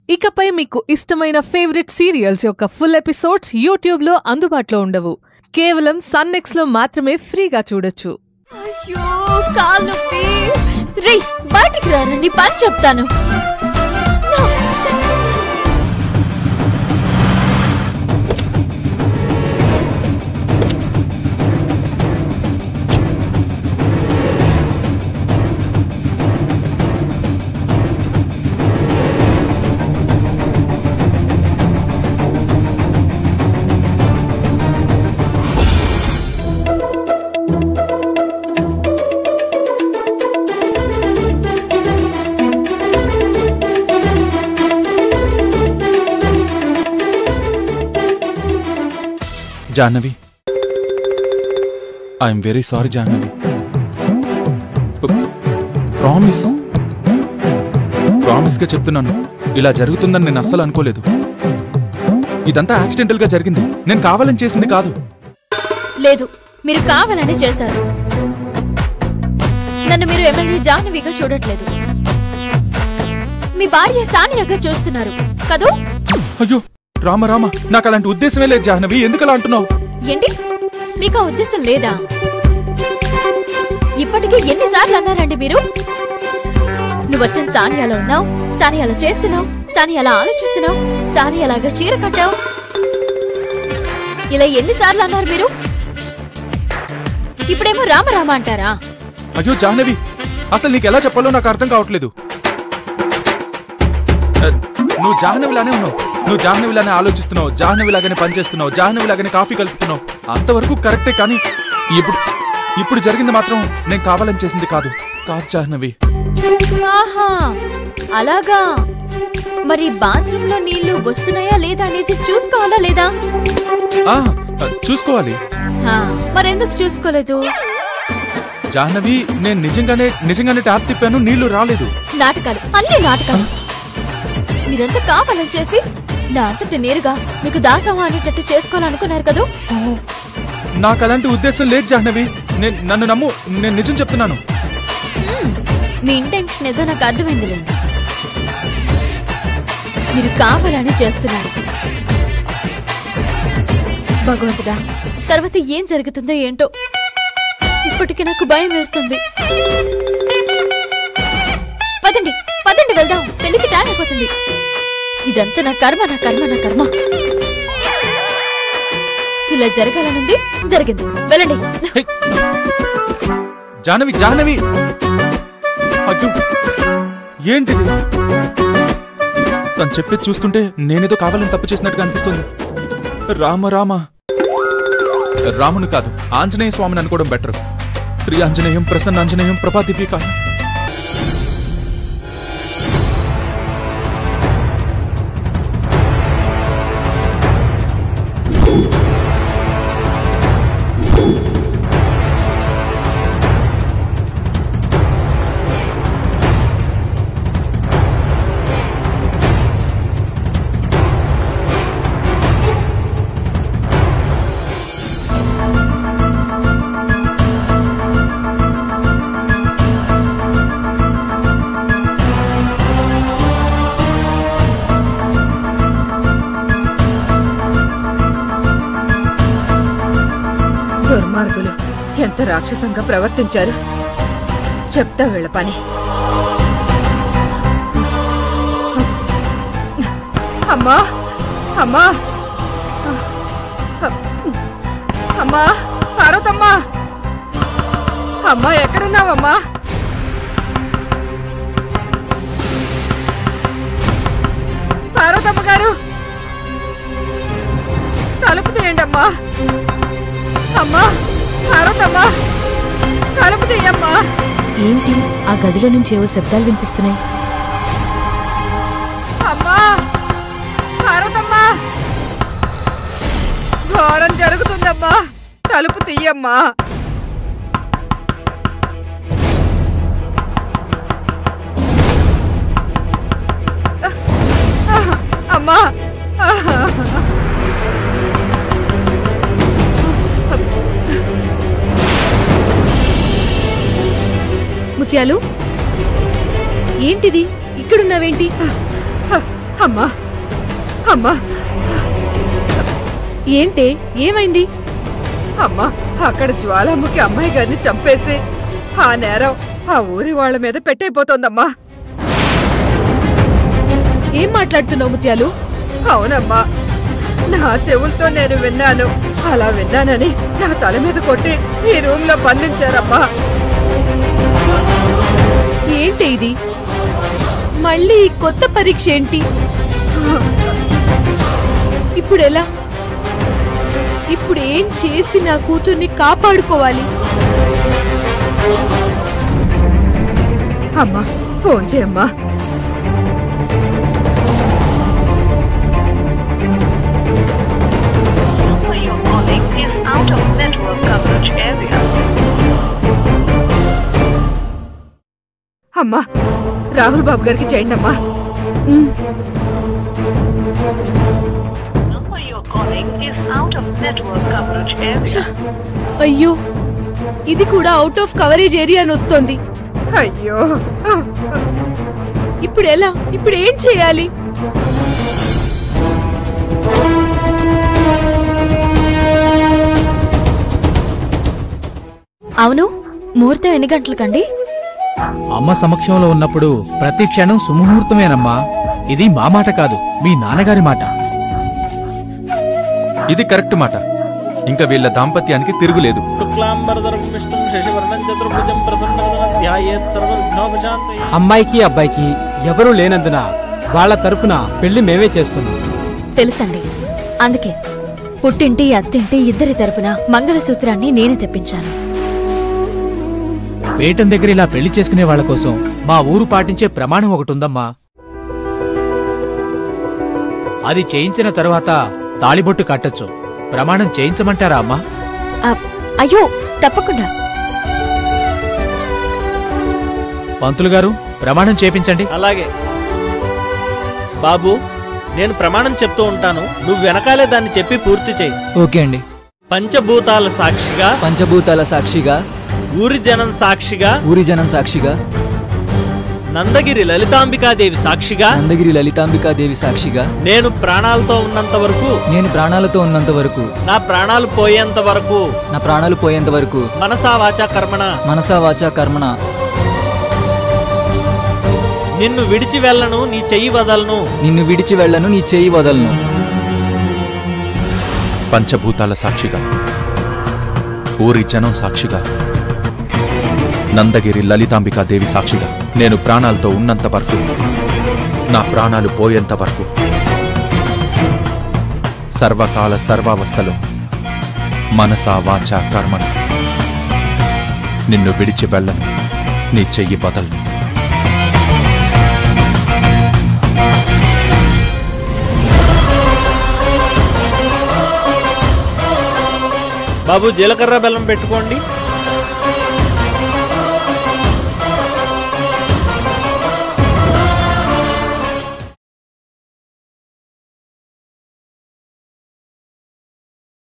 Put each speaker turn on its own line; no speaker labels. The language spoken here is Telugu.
ఇకపై మీకు ఇష్టమైన ఫేవరెట్ సీరియల్స్ యొక్క ఫుల్ ఎపిసోడ్స్ యూట్యూబ్లో అందుబాటులో ఉండవు కేవలం సన్నెక్స్లో మాత్రమే ఫ్రీగా చూడొచ్చు
అయ్యో కాలు నొప్పి రే బయటికి రారండి పని చెప్తాను
Jahnavi I'm very sorry Jahnavi promise ప్రామిస్గా చెప్తున్నాను ఇలా జరుగుతుందని నేను అస్సలు అనుకోలేదు ఇదంతా యాక్సిడెంటల్ గా జరిగింది నేను కావాలని చేసింది కాదు
లేదు మీరు కావాలని చేశారు నన్ను మీరు ఎమ్మెల్యే జాహ్నవిగా చూడట్లేదు మీ భార్య సానియాగా చూస్తున్నారు కదూ
అయ్యో రామ రామ నాకు అలాంటి ఉద్దేశమే లేదు జాహ్నవి ఎందుకు అలా అంటున్నావు
ఏంటి మీకు ఆ ఉద్దేశం లేదా ఇప్పటికే ఎన్నిసార్లు అన్నారండి మీరు నువ్వు వచ్చిన సానియాలో ఉన్నావు సానియాలో చేస్తున్నావు సానియాలా ఆలోచిస్తున్నావు సానియాలాగా చీర కట్టావు ఇలా ఎన్నిసార్లు అన్నారు మీరు ఇప్పుడేమో రామరామ అంటారా
అయ్యో జాహ్నవి అసలు నీకు ఎలా చెప్పాలో నాకు అర్థం కావట్లేదు అ, నువ్వు జాహ్నవిలానే ఉన్నావు నువ్వు జాహ్నవిలానే ఆలోచిస్తున్నావు జాహ్నవిలాగానే పనిచేస్తున్నావు జాహ్నవిలాగానే కాఫీ కలుపుతున్నావు అంతవరకు కరెక్టే కానీ ఇప్పుడు ఇప్పుడు జరిగింది మాత్రం నేను కావాలని చేసింది కాదు కాదు జాహ్నవి
ఆహా అలాగా మరి బాత్రూమ్ లో నీళ్లు వస్తున్నాయా లేదా అనేది చూసుకోవాలా లేదా
ఆ అ, చూసుకోవాలి
హా, మరెందుకు చూసుకోలేదు
జాహ్నవి నేను నిజంగానే నిజంగానే ట్యాప్ తిప్పాను నీళ్లు రాలేదు
నాటకాలు అన్ని నాటకాలు మీరంతా కావాలని చేసి నా అంతటి నేరుగా మీకు దాసోహం అనేటట్టు చేసుకోవాలనుకున్నారు కదూ
నాకు అలాంటి ఉద్దేశం లేదు జాహ్నవి నేను నన్ను నమ్ము నేను నిజం చెప్తున్నాను
మీ ఇంటెన్షన్ ఏదో నాకు అర్థమైందిలేండి మీరు కావాలని చేస్తున్నారు భగవంతుడా తర్వాత ఏం జరుగుతుందో ఏంటో ఇప్పటికి నాకు భయం వేస్తుంది పదండి పదండి వెళ్దాం పెళ్లికి టైం అయిపోతుంది ఇదంతా నా కర్మ నా కర్మ నా కర్మ ఇలా జరగాలనుంది జరిగింది వెళ్ళండి
హై! జాహ్నవి జాహ్నవి అయ్యో ఏంటిది తను చెప్పేది చూస్తుంటే నేనేదో కావాలని తప్పు చేసినట్టుగా అనిపిస్తుంది రామ రామ రాముని కాదు ఆంజనేయ స్వామిని అనుకోవడం బెటర్ శ్రీ ఆంజనేయం ప్రసన్న ఆంజనేయం ప్రభాదివ్య
దుర్మార్గులు ఎంత రాక్షసంగా ప్రవర్తించారు చెప్తా వీళ్ళ పని అమ్మా అమ్మా అమ్మా పార్వతమ్మా అమ్మా ఎక్కడున్నావమ్మా పార్వతమ్మ గారు తలుపు తీయండి అమ్మా అమ్మా పార్వతమ్మా తలుపు తీయమ్మా
ఏంటి ఆ గదిలో నుంచి ఏవో శబ్దాలు వినిపిస్తున్నాయి
అమ్మా పార్వతమ్మా ఘోరం జరుగుతుందమ్మా తలుపు తీయమ్మా అమ్మా
ముత్యాలు ఏంటిది ఇక్కడున్నావేంటి
అమ్మా అమ్మా
ఏంటే ఏమైంది
అమ్మా అక్కడ జ్వాలాముఖి అమ్మాయి గారిని చంపేసి ఆ నేరం ఆ ఊరి వాళ్ళ మీద పెట్టైపోతోందమ్మా
ఏం మాట్లాడుతున్నావు ముత్యాలు
అవునమ్మా నా చెవులతో నేను విన్నాను అలా విన్నానని నా తల మీద కొట్టి ఈ రూమ్ లో బంధించారమ్మా
ఏంటి ఇది మళ్ళీ ఈ కొత్త పరీక్ష ఏంటి ఇప్పుడు ఎలా ఇప్పుడు ఏం చేసి నా కూతుర్ని కాపాడుకోవాలి
అమ్మా ఫోన్ చేయమ్మా
number you're calling is out of network coverage area.
అమ్మా రాహుల్ బాబు గారికి చేయండి అమ్మా
Number you're calling is out of network coverage area.
అయ్యో ఇది కూడా అవుట్ ఆఫ్ కవరేజ్ ఏరియా అని వస్తోంది
అయ్యో
ఇప్పుడు ఎలా ఇప్పుడు ఏం చేయాలి
అవును ముహూర్తం ఎన్ని గంటలకండి
అమ్మ సమక్షంలో ఉన్నప్పుడు ప్రతి క్షణం సుముహూర్తమేనమ్మా ఇది మా మాట కాదు మీ నాన్నగారి మాట
ఇది కరెక్ట్ మాట ఇంకా వీళ్ళ దాంపత్యానికి తిరుగులేదు
శుక్లాంబరధరం విష్ణుం శశివర్ణం చతుర్భుజం ప్రసన్నవదనం ధ్యాయేత్ సర్వవిఘ్నోపశాంతయే
అమ్మాయికి అబ్బాయికి ఎవరూ లేనందున వాళ్ళ తరపున పెళ్లి మేమే చేస్తున్నాం
తెలుసండి అందుకే పుట్టింటి అత్తింటి ఇద్దరి తరపున మంగళసూత్రాన్ని నేనే తెప్పించాను
పేటం దగ్గర ఇలా పెళ్లి చేసుకునే వాళ్ళ కోసం మా ఊరు పాటించే ప్రమాణం ఒకటి ఉందమ్మా అది చేయించిన తరువాత తాళిబొట్టు కట్టొచ్చు ప్రమాణం చేయించమంటారా అమ్మా
ఆ, అయ్యో తప్పకుండా
పంతులు గారు ప్రమాణం చేపించండి
అలాగే బాబు నేను ప్రమాణం చెప్తూ ఉంటాను నువ్వు వెనకాలే దాన్ని చెప్పి పూర్తి చేయి
ఓకే అండి
పంచభూతాల సాక్షిగా
పంచభూతాల సాక్షిగా
ఊరి జనం సాక్షిగా
ఊరి జనం సాక్షిగా
నందగిరి లలితాంబికాదేవి సాక్షిగా
నందగిరి లలితాంబికాదేవి సాక్షిగా
నేను ప్రాణాలతో ఉన్నంత వరకు
నేను ప్రాణాలతో ఉన్నంత వరకు
నా ప్రాణాలు పోయేంత వరకు
నా ప్రాణాలు పోయేంత వరకు
మనసా వాచా కర్మణ
మనసా వాచా కర్మణ
నిన్ను విడిచి వెళ్ళను నీ చెయ్యి వదలను
నిన్ను విడిచి వెళ్ళను నీ చేయి వదలను
పంచభూతాల సాక్షిగా ఊరి జనం సాక్షిగా నందగిరి లలితాంబికా దేవి సాక్షిగా నేను ప్రాణాలతో ఉన్నంత వరకు నా ప్రాణాలు పోయేంత వరకు సర్వకాల సర్వావస్థలో మనసా వాచా కర్మను నిన్ను విడిచి వెళ్ళను నీ చెయ్యి బదలను
బాబు జీలకర్ర బెల్లం పెట్టుకోండి